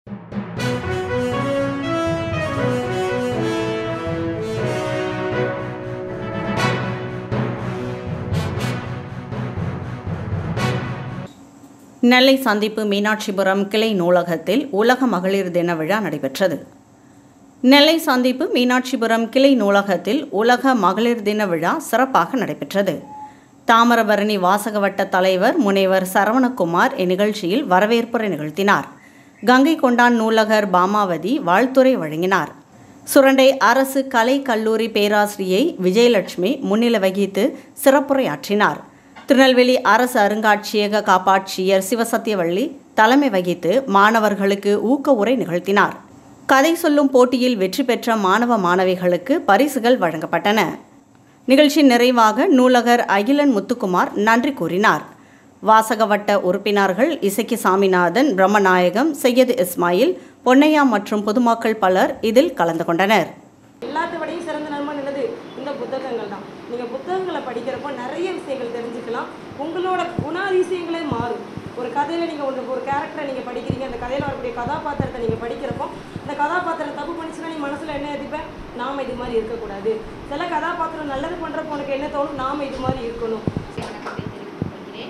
நெல்லை சந்திப்பு மீனாட்சிபுரம் கிளை நூலகத்தில் உலக மகளிர் தின விழா நடைபெற்றது நெல்லை சந்திப்பு மீனாட்சிபுரம் கிளை நூலகத்தில் உலக மகளிர் தின விழா சிறப்பாக நடைபெற்றது தாமிரபரணி வாசகவட்ட தலைவர் முனைவர் சரவணகுமார் இந்நிகழ்ச்சியில் வரவேற்புரை நிகழ்த்தினார் கங்கை கொண்டான் நூலகர் பாமாவதி வாழ்த்துரை வழங்கினார் சுரண்டை அரசு கலை கல்லூரி பேராசிரியை விஜயலட்சுமி முன்னிலை வகித்து சிறப்புரையாற்றினார் திருநெல்வேலி அரசு அருங்காட்சியக காப்பாட்சியர் சிவசத்தியவள்ளி தலைமை வகித்து மாணவர்களுக்கு ஊக்க உரை நிகழ்த்தினார் கதை சொல்லும் போட்டியில் வெற்றி பெற்ற மாணவ மாணவிகளுக்கு பரிசுகள் வழங்கப்பட்டன நிகழ்ச்சி நிறைவாக நூலகர் அகிலன் முத்துக்குமார் நன்றி கூறினார் வாசகவட்ட உறுப்பினர்கள் இசக்கி சாமிநாதன் பிரம்மநாயகம் சையது இஸ்மாயில் பொன்னையா மற்றும் பொதுமக்கள் பலர் இதில் கலந்து கொண்டனர் எல்லாத்த விடையும் சிறந்த நண்பன் என்னது இந்த புத்தகங்கள் தான் நீங்கள் புத்தகங்களை படிக்கிறப்போ நிறைய விஷயங்கள் தெரிஞ்சுக்கலாம் உங்களோட குணாதிசயங்களே மாறும் ஒரு கதையில் நீங்கள் ஒன்று ஒரு கேரக்டரை நீங்கள் படிக்கிறீங்க அந்த கதையில் வரக்கூடிய கதாபாத்திரத்தை நீங்கள் படிக்கிறப்போ அந்த கதாபாத்திரம் தப்பு பண்ணிச்சுன்னா நீ மனசில் என்ன எதிர்ப்பேன் நாம் இது மாதிரி இருக்கக்கூடாது சில கதாபாத்திரம் நல்லது பண்ணுறப்போ உனக்கு என்ன தோணும் நாம் இது மாதிரி இருக்கணும் வணக்கத்தை தெரிவித்துக் கொள்கிறேன்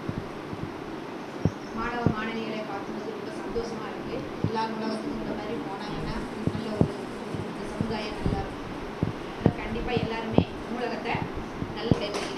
மாணவ மாணவிகளை பார்க்கும்போது ரொம்ப சந்தோஷமா இருக்கு எல்லா உலகத்துக்கும் இந்த மாதிரி போனாங்கன்னா நல்ல ஒரு இந்த சமுதாயம் நல்லா இருக்கும் அதனால கண்டிப்பா எல்லாருமே நூலகத்தை நல்ல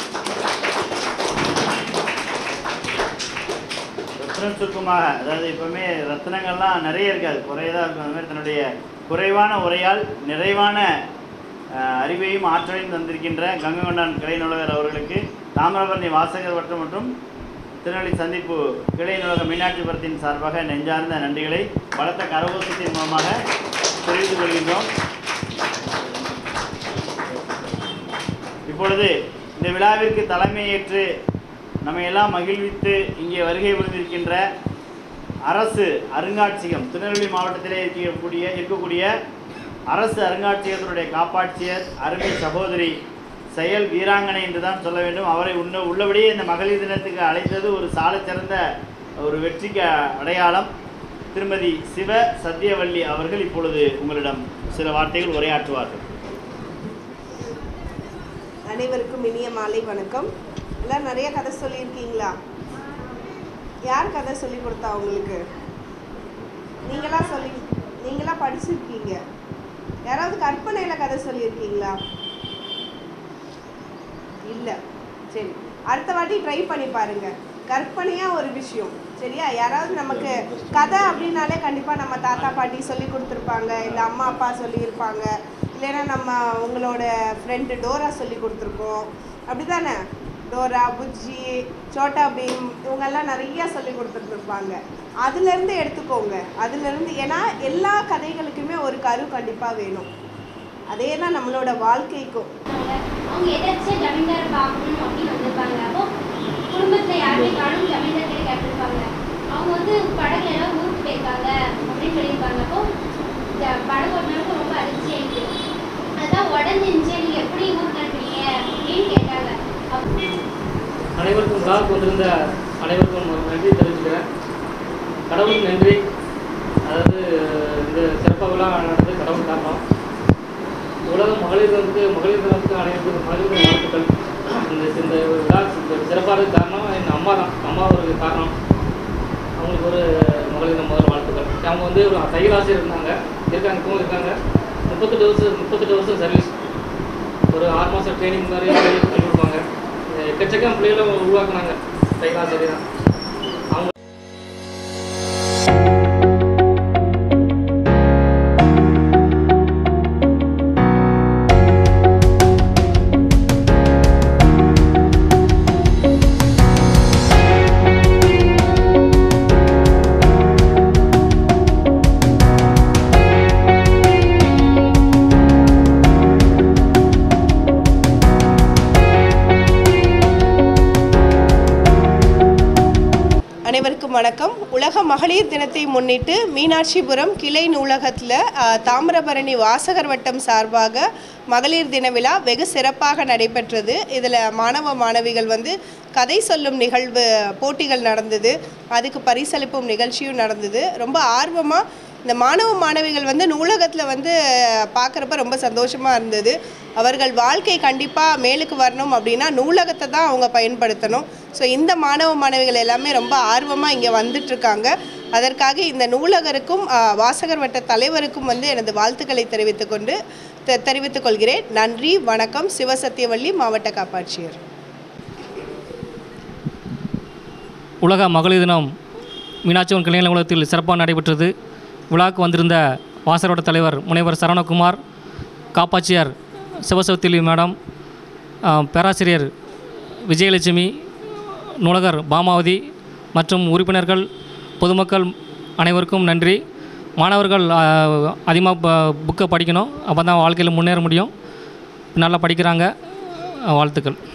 ரத்ன சுருக்கமாக அதாவது எப்பவுமே ரத்னங்கள்லாம் நிறைய இருக்காது குறையதாக இருக்கும் அந்த மாதிரி தன்னுடைய குறைவான உரையால் நிறைவான அஹ், அறிவையும் ஆற்றலையும் தந்திருக்கின்ற கங்கை கிளை நூலகர் அவர்களுக்கு தாமிரபரணி வாசகர் வட்டம் மற்றும் திருநெல்வேலி சந்திப்பு கிளை நூலக மீனாட்சிபுரத்தின் சார்பாக நெஞ்சார்ந்த நன்றிகளை பலத்த கரகோஷத்தின் மூலமாக தெரிவித்துக் கொள்கின்றோம் இப்பொழுது இந்த விழாவிற்கு தலைமையேற்று நம்மை எல்லாம் மகிழ்வித்து இங்கே வருகை புரிந்திருக்கின்ற அரசு அருங்காட்சியகம் திருநெல்வேலி மாவட்டத்திலே இருக்கக்கூடிய இருக்கக்கூடிய அரசு அருங்காட்சியகத்தினுடைய காப்பாட்சியர் அருமை சகோதரி செயல் வீராங்கனை என்று தான் சொல்ல வேண்டும் அவரை உன்ன உள்ளபடியே இந்த மகளிர் தினத்துக்கு அழைத்தது ஒரு சாலச் சிறந்த ஒரு வெற்றிக்கு அடையாளம் திருமதி சிவ சத்தியவள்ளி அவர்கள் இப்பொழுது உங்களிடம் சில வார்த்தைகள் உரையாற்றுவார்கள் அனைவருக்கும் இனிய மாலை வணக்கம் எல்லாம் நிறைய கதை சொல்லியிருக்கீங்களா யார் கதை சொல்லி கொடுத்தா உங்களுக்கு நீங்களா சொல்லி நீங்களா படிச்சிருக்கீங்க யாராவது கற்பனையில் கதை சொல்லியிருக்கீங்களா இல்லை சரி அடுத்த வாட்டி ட்ரை பண்ணி பாருங்க கற்பனையாக ஒரு விஷயம் சரியா யாராவது நமக்கு கதை அப்படின்னாலே கண்டிப்பாக நம்ம தாத்தா பாட்டி சொல்லி கொடுத்துருப்பாங்க இல்லை அம்மா அப்பா சொல்லியிருப்பாங்க இல்லைன்னா நம்ம உங்களோட ஃப்ரெண்டு டோரா சொல்லி கொடுத்துருக்கோம் அப்படி தானே டோரா புஜ்ஜி சோட்டா பீம் இவங்கெல்லாம் நிறைய சொல்லி கொடுத்துருப்பாங்க அதுலேருந்து எடுத்துக்கோங்க அதுலேருந்து ஏன்னா எல்லா கதைகளுக்குமே ஒரு கரு கண்டிப்பாக வேணும் அதே தான் நம்மளோட வாழ்க்கைக்கும் அவங்க எதாச்சும் ஜமீன்தார் பார்க்கணும் அப்படின்னு வந்திருப்பாங்க அப்போ குடும்பத்துல யாருமே காணும் ஜமீன்தார் கிட்ட கேட்டிருப்பாங்க அவங்க வந்து படகுல எல்லாம் ஊருக்கு போயிருக்காங்க அப்படின்னு சொல்லியிருப்பாங்க அப்போ இந்த படகு ஓட்டினருக்கு ரொம்ப அதிர்ச்சி ஆயிடுச்சு அதான் உடஞ்சிருந்துச்சு நீங்க எப்படி ஊருக்கு அனுப்புறீங்க அப்படின்னு கேட்டாங்க அப்போ அனைவருக்கும் விழாவுக்கு வந்திருந்த அனைவருக்கும் ஒரு நன்றி தெரிவிச்சுக்கிறேன் கடவுளுக்கு நன்றி அதாவது இந்த சிறப்பாக விழா நடந்தது கடவுள் காரணம் உலக மகளிர் வந்து மகளிர் தினத்துக்கு அனைவருக்கும் மகளிர் தின வாழ்த்துக்கள் இந்த இந்த விழா இந்த சிறப்பாக காரணம் என் அம்மா தான் அம்மா ஒரு காரணம் அவங்களுக்கு ஒரு மகளிர் தின முதல் வாழ்த்துக்கள் அவங்க வந்து ஒரு தையலாசிரியர் இருந்தாங்க இருக்காங்க இப்பவும் இருக்காங்க முப்பத்தெட்டு வருஷம் முப்பத்தெட்டு வருஷம் சர்வீஸ் ஒரு ஆறு மாதம் ட்ரைனிங் மாதிரி சொல்லி கொடுப்பாங்க எக்கச்சக்கம் பிள்ளைகளை உருவாக்குனாங்க தையலாசிரியர் தான் அவங்க அனைவருக்கும் வணக்கம் உலக மகளிர் தினத்தை முன்னிட்டு மீனாட்சிபுரம் கிளை நூலகத்தில் தாமிரபரணி வாசகர் வட்டம் சார்பாக மகளிர் தின விழா வெகு சிறப்பாக நடைபெற்றது இதில் மாணவ மாணவிகள் வந்து கதை சொல்லும் நிகழ்வு போட்டிகள் நடந்தது அதுக்கு பரிசளிப்பும் நிகழ்ச்சியும் நடந்தது ரொம்ப ஆர்வமாக இந்த மாணவ மாணவிகள் வந்து நூலகத்தில் வந்து பார்க்குறப்ப ரொம்ப சந்தோஷமாக இருந்தது அவர்கள் வாழ்க்கை கண்டிப்பாக மேலுக்கு வரணும் அப்படின்னா நூலகத்தை தான் அவங்க பயன்படுத்தணும் ஸோ இந்த மாணவ மாணவிகள் எல்லாமே ரொம்ப ஆர்வமாக இங்கே வந்துட்டுருக்காங்க அதற்காக இந்த நூலகருக்கும் ஆ, வாசகர் வட்ட தலைவருக்கும் வந்து எனது வாழ்த்துக்களை தெரிவித்துக் கொண்டு தெ- தெரிவித்துக் கொள்கிறேன் நன்றி வணக்கம் சிவசத்தியவள்ளி மாவட்ட காப்பாட்சியர் உலக மகளிர் தினம் மீனாட்சிவன் கிளைநிலை உலகத்தில் சிறப்பாக நடைபெற்றது விழாவுக்கு வந்திருந்த வாசரோட தலைவர் முனைவர் சரவணகுமார் காப்பாட்சியர் சிவசவத்திலி மேடம் ஆ, பேராசிரியர் விஜயலட்சுமி நூலகர் பாமாவதி மற்றும் உறுப்பினர்கள் பொதுமக்கள் அனைவருக்கும் நன்றி மாணவர்கள் அதிகமாக புக்கை படிக்கணும் அப்போ தான் வாழ்க்கையில் முன்னேற முடியும் நல்லா படிக்கிறாங்க வாழ்த்துக்கள்